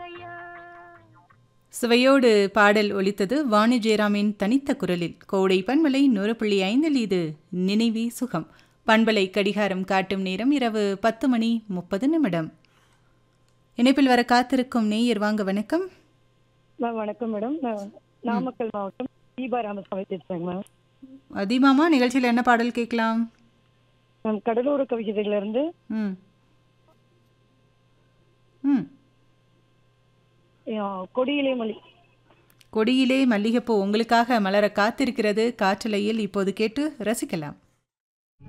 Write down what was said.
சுவையோடு பாடல் ஒலித்தது வாணி ஜெயராமின் தனித்த குரலில் கோடை பண்பலை நூறு புள்ளி ஐந்தில் இது நினைவே சுகம் பண்பலை கடிகாரம் காட்டும் நேரம் இரவு பத்து மணி முப்பது நிமிடம் இணைப்பில் வர காத்திருக்கும் நேயர் வாங்க வணக்கம் மேம் வணக்கம் மேடம் நான் நாமக்கல் மாவட்டம் தீபா ராமசாமி பேசுறேங்க மேம் அதிமாமா நிகழ்ச்சியில் என்ன பாடல் கேட்கலாம் மேம் கடலூர் கவிதையில இருந்து ம் ம் அஹ், கொடியிலே மொழி கொடியிலே மல்லிகைப்பூ உங்களுக்காக மலர காத்திருக்கிறது காற்றலையில் இப்போது கேட்டு ரசிக்கலாம்